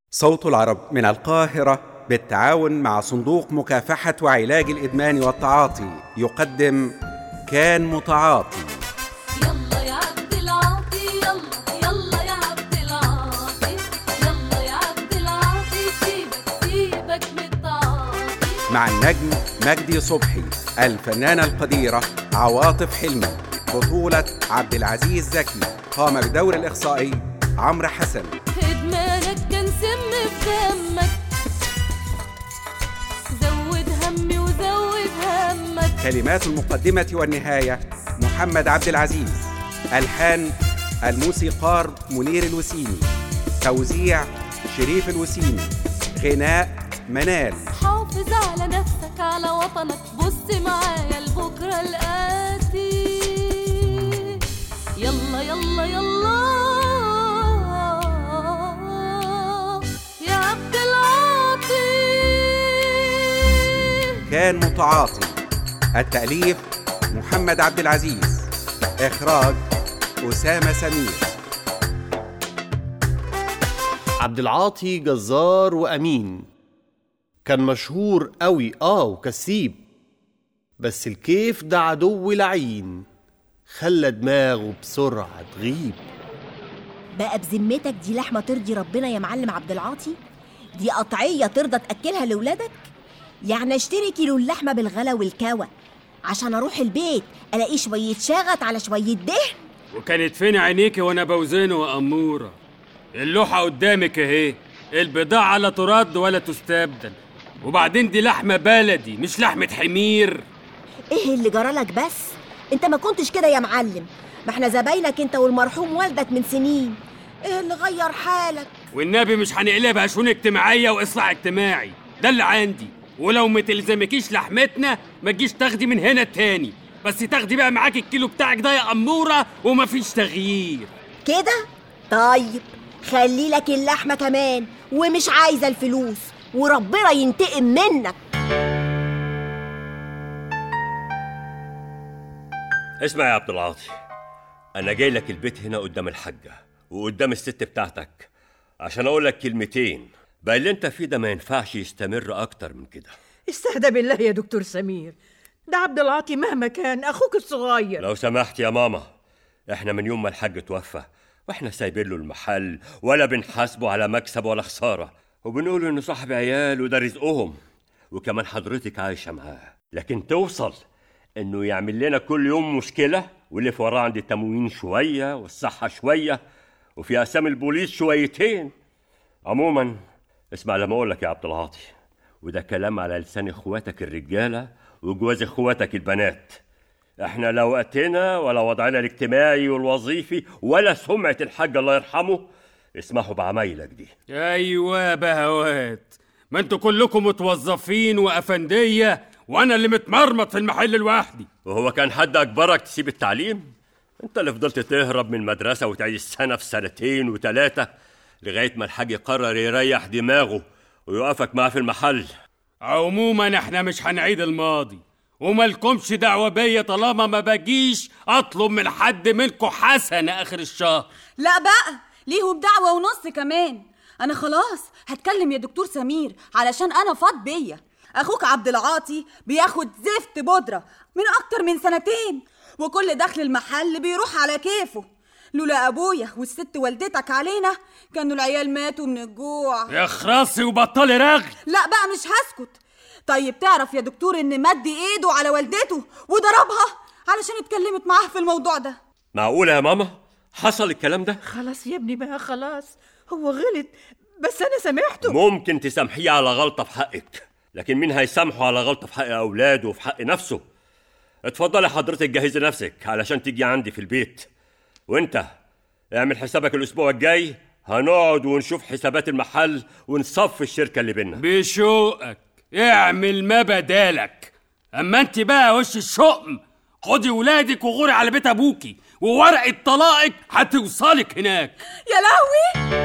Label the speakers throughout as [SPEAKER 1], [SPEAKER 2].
[SPEAKER 1] صوت العرب من القاهرة بالتعاون مع صندوق مكافحة وعلاج الإدمان والتعاطي يقدم كان متعاطي
[SPEAKER 2] يلا يا عبد العاطي يلا يلا يا عبد العاطي يلا يا عبد العاطي سيبك سيبك من التعاطي
[SPEAKER 1] مع النجم مجدي صبحي الفنانة القديرة عواطف حلمي بطولة عبد العزيز زكي قام بدور الإخصائي عمرو حسن
[SPEAKER 2] ادمانك كان سم في دمك زود همي وزود همك
[SPEAKER 1] كلمات المقدمة والنهاية محمد عبد العزيز ألحان الموسيقار منير الوسيمي توزيع شريف الوسيمي غناء منال
[SPEAKER 2] حافظ على نفسك على وطنك بص معايا لبكرة الآتي يلا يلا يلا يا عبد العاطي
[SPEAKER 1] كان متعاطي التأليف محمد عبد العزيز إخراج أسامة سمير
[SPEAKER 3] عبد العاطي جزار وأمين كان مشهور قوي آه وكسيب بس الكيف ده عدو لعين خلى دماغه بسرعة تغيب
[SPEAKER 4] بقى بذمتك دي لحمة ترضي ربنا يا معلم عبد العاطي دي قطعية ترضى تأكلها لولادك يعني اشتري كيلو اللحمة بالغلا والكوى عشان اروح البيت الاقي شوية شغط على شوية دهن
[SPEAKER 5] وكانت فين عينيكي وانا بوزنه يا اموره اللوحه قدامك اهي البضاعه لا ترد ولا تستبدل وبعدين دي لحمه بلدي مش لحمه حمير
[SPEAKER 4] ايه اللي جرالك بس انت ما كنتش كده يا معلم ما احنا زباينك انت والمرحوم والدك من سنين ايه اللي غير حالك
[SPEAKER 5] والنبي مش هنقلبها شؤون اجتماعيه واصلاح اجتماعي ده اللي عندي ولو ما تلزمكيش لحمتنا ما تجيش تاخدي من هنا تاني بس تاخدي بقى معاك الكيلو بتاعك ده يا اموره ومفيش تغيير
[SPEAKER 4] كده طيب خلي لك اللحمة كمان ومش عايزة الفلوس وربنا ينتقم منك
[SPEAKER 6] اسمع يا عبد العاطي انا جاي لك البيت هنا قدام الحاجه وقدام الست بتاعتك عشان اقول لك كلمتين بقى اللي انت فيه ده ما ينفعش يستمر اكتر من كده
[SPEAKER 7] استهدى بالله يا دكتور سمير ده عبد العاطي مهما كان اخوك الصغير
[SPEAKER 6] لو سمحت يا ماما احنا من يوم ما الحاج توفى واحنا سايبين له المحل ولا بنحاسبه على مكسب ولا خساره وبنقول انه صاحب عيال وده رزقهم وكمان حضرتك عايشه معاه لكن توصل انه يعمل لنا كل يوم مشكله واللي في وراه عند التموين شويه والصحه شويه وفي اسامي البوليس شويتين عموما اسمع لما اقول لك يا عبد العاطي وده كلام على لسان اخواتك الرجاله وجواز اخواتك البنات احنا لا وقتنا ولا وضعنا الاجتماعي والوظيفي ولا سمعه الحاج الله يرحمه اسمحوا بعمايلك دي
[SPEAKER 5] ايوه بهوات ما انتوا كلكم متوظفين وافنديه وانا اللي متمرمط في المحل لوحدي
[SPEAKER 6] وهو كان حد اجبرك تسيب التعليم انت اللي فضلت تهرب من المدرسه وتعيد السنه في سنتين وثلاثه لغايه ما الحاج قرر يريح دماغه ويوقفك معاه في المحل
[SPEAKER 5] عموما احنا مش هنعيد الماضي ومالكمش دعوة بيا طالما ما باجيش اطلب من حد منكم حسنة اخر الشهر
[SPEAKER 8] لا بقى ليهم دعوة ونص كمان أنا خلاص هتكلم يا دكتور سمير علشان أنا فاض بيا أخوك عبد العاطي بياخد زفت بودرة من أكتر من سنتين وكل دخل المحل بيروح على كيفه لولا أبويا والست والدتك علينا كانوا العيال ماتوا من الجوع
[SPEAKER 5] يا خراسي وبطلي رغي
[SPEAKER 8] لا بقى مش هسكت طيب تعرف يا دكتور إن مد إيده على والدته وضربها علشان اتكلمت معاه في الموضوع ده
[SPEAKER 6] معقوله يا ماما حصل الكلام ده
[SPEAKER 7] خلاص يا ابني بقى خلاص هو غلط بس انا سامحته
[SPEAKER 6] ممكن تسامحيه على غلطه في حقك لكن مين هيسامحه على غلطه في حق اولاده وفي حق نفسه اتفضلي حضرتك جهزي نفسك علشان تيجي عندي في البيت وانت اعمل حسابك الاسبوع الجاي هنقعد ونشوف حسابات المحل ونصفي الشركه اللي بينا
[SPEAKER 5] بشوقك اعمل ما بدالك اما انت بقى وش الشؤم خدي ولادك وغوري على بيت ابوكي وورقة طلاقك هتوصلك هناك
[SPEAKER 8] يا لهوي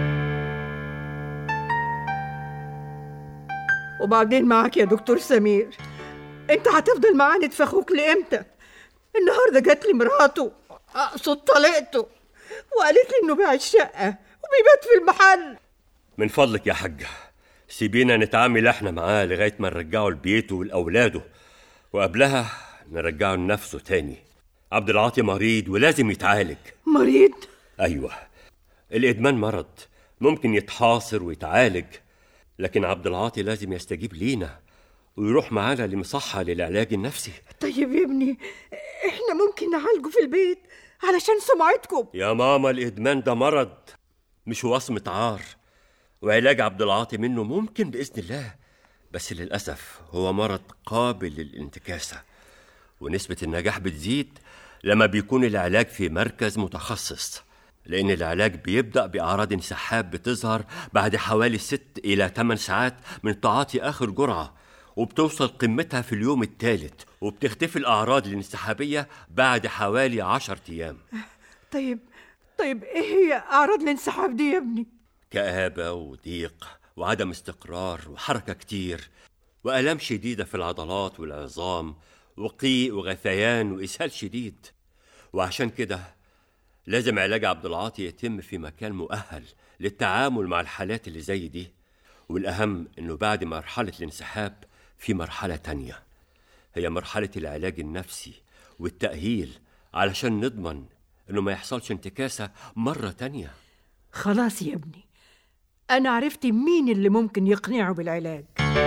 [SPEAKER 7] وبعدين معاك يا دكتور سمير انت هتفضل معاند في اخوك لامتى النهارده جات لي مراته اقصد طليقته وقالت لي انه باع الشقه وبيبات في المحل
[SPEAKER 6] من فضلك يا حاجة سيبينا نتعامل احنا معاه لغاية ما نرجعه لبيته ولأولاده وقبلها نرجعه لنفسه تاني عبد العاطي مريض ولازم يتعالج
[SPEAKER 7] مريض
[SPEAKER 6] أيوة الإدمان مرض ممكن يتحاصر ويتعالج لكن عبد العاطي لازم يستجيب لينا ويروح معانا لمصحة للعلاج النفسي
[SPEAKER 7] طيب يا ابني احنا ممكن نعالجه في البيت علشان سمعتكم
[SPEAKER 6] يا ماما الإدمان ده مرض مش وصمة عار وعلاج عبد العاطي منه ممكن بإذن الله بس للأسف هو مرض قابل للانتكاسة ونسبة النجاح بتزيد لما بيكون العلاج في مركز متخصص لأن العلاج بيبدأ بأعراض انسحاب بتظهر بعد حوالي ست إلى 8 ساعات من تعاطي آخر جرعة وبتوصل قمتها في اليوم الثالث وبتختفي الأعراض الانسحابية بعد حوالي عشر أيام
[SPEAKER 7] طيب طيب ايه هي اعراض الانسحاب دي يا ابني
[SPEAKER 6] كآبة وضيق وعدم استقرار وحركة كتير وآلام شديدة في العضلات والعظام وقيء وغثيان وإسهال شديد وعشان كده لازم علاج عبد العاطي يتم في مكان مؤهل للتعامل مع الحالات اللي زي دي والأهم إنه بعد مرحلة الانسحاب في مرحلة تانية هي مرحلة العلاج النفسي والتأهيل علشان نضمن إنه ما يحصلش انتكاسة مرة تانية
[SPEAKER 7] خلاص يا ابني انا عرفت مين اللي ممكن يقنعه بالعلاج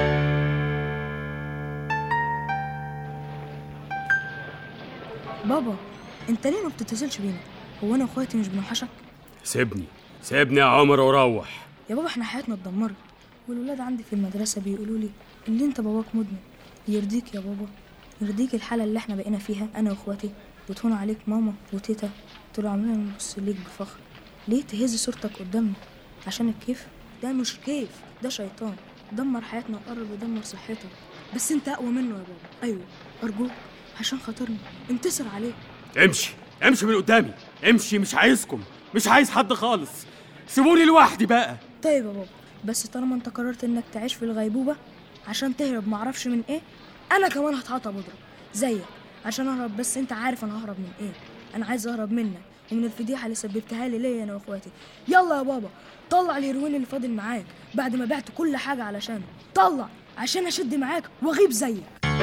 [SPEAKER 9] بابا انت ليه ما بتتصلش بينا هو انا واخواتي مش بنوحشك
[SPEAKER 5] سيبني سيبني يا عمر وروح
[SPEAKER 9] يا بابا احنا حياتنا اتدمرت والولاد عندي في المدرسه بيقولوا لي اللي انت باباك مدمن يرضيك يا بابا يرضيك الحاله اللي احنا بقينا فيها انا واخواتي بتهون عليك ماما وتيتا طول عمرنا بنبص ليك بفخر ليه تهز صورتك قدامنا عشان الكيف ده مش كيف ده شيطان دمر حياتنا وقرب يدمر صحتك بس انت اقوى منه يا بابا ايوه ارجوك عشان خاطرنا انتصر عليه
[SPEAKER 5] امشي امشي من قدامي امشي مش عايزكم مش عايز حد خالص سيبوني لوحدي بقى
[SPEAKER 9] طيب يا بابا بس طالما انت قررت انك تعيش في الغيبوبة عشان تهرب معرفش من ايه انا كمان هتعاطى بودرة زيك عشان اهرب بس انت عارف انا ههرب من ايه انا عايز اهرب منك ومن الفضيحة اللي سببتها لي ليا انا واخواتي يلا يا بابا طلع الهيروين اللي فاضل معاك بعد ما بعت كل حاجة علشانه طلع عشان اشد معاك واغيب زيك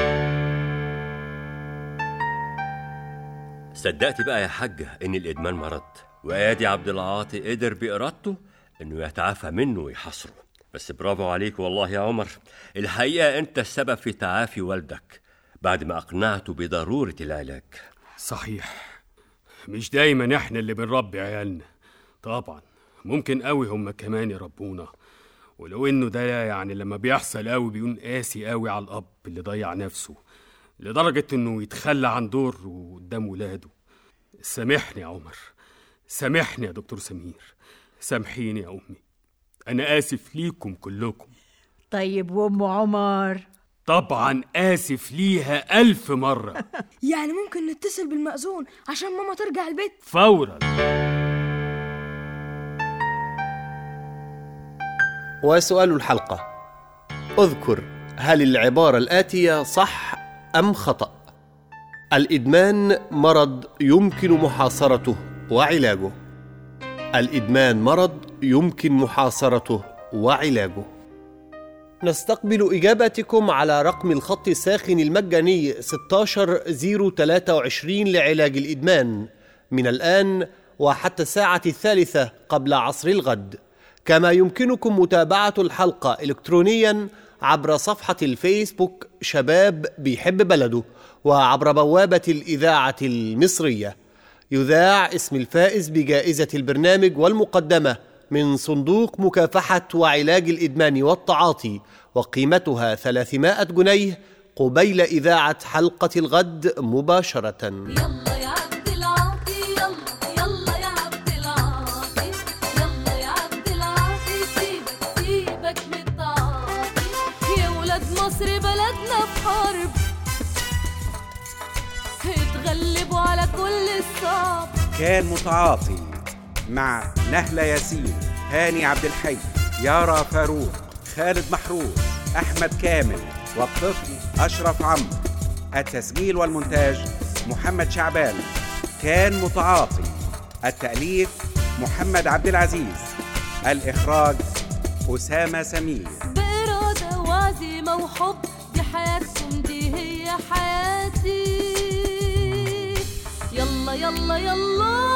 [SPEAKER 6] صدقت بقى يا حاجة إن الإدمان مرض وآدي عبد العاطي قدر بإرادته إنه يتعافى منه ويحاصره بس برافو عليك والله يا عمر الحقيقة أنت السبب في تعافي والدك بعد ما أقنعته بضرورة العلاج
[SPEAKER 5] صحيح مش دايما احنا اللي بنربي عيالنا طبعا ممكن قوي هم كمان يربونا ولو انه ده يعني لما بيحصل قوي بيكون قاسي قوي على الاب اللي ضيع نفسه لدرجة انه يتخلى عن دوره قدام ولاده سامحني يا عمر سامحني يا دكتور سمير سامحيني يا امي انا اسف ليكم كلكم
[SPEAKER 7] طيب وام عمر
[SPEAKER 5] طبعا اسف ليها الف مرة
[SPEAKER 9] يعني ممكن نتصل بالمأذون عشان ماما ترجع البيت
[SPEAKER 5] فورا
[SPEAKER 3] وسؤال الحلقة اذكر هل العبارة الآتية صح أم خطأ؟ الإدمان مرض يمكن محاصرته وعلاجه. الإدمان مرض يمكن محاصرته وعلاجه. نستقبل إجاباتكم على رقم الخط الساخن المجاني 16023 لعلاج الإدمان من الآن وحتى الساعة الثالثة قبل عصر الغد. كما يمكنكم متابعة الحلقة إلكترونيا عبر صفحة الفيسبوك شباب بيحب بلده وعبر بوابة الإذاعة المصرية يذاع اسم الفائز بجائزة البرنامج والمقدمة من صندوق مكافحة وعلاج الإدمان والتعاطي وقيمتها 300 جنيه قبيل إذاعة حلقة الغد مباشرةً
[SPEAKER 2] يلا يا عبد العاطي يلا يلا يا عبد العاطي يلا يا عبد العاطي سيبك سيبك من التعاطي يا ولاد مصر بلدنا في حرب اتغلبوا على كل الصعب
[SPEAKER 1] كان متعاطي مع نهلة ياسين هاني عبد الحي يارا فاروق خالد محروس أحمد كامل والطفل أشرف عمرو التسجيل والمونتاج محمد شعبان كان متعاطي التأليف محمد عبد العزيز الإخراج أسامة سمير
[SPEAKER 2] بإرادة وعزيمة وحب دي حياتكم دي هي حياتي يلا يلا يلا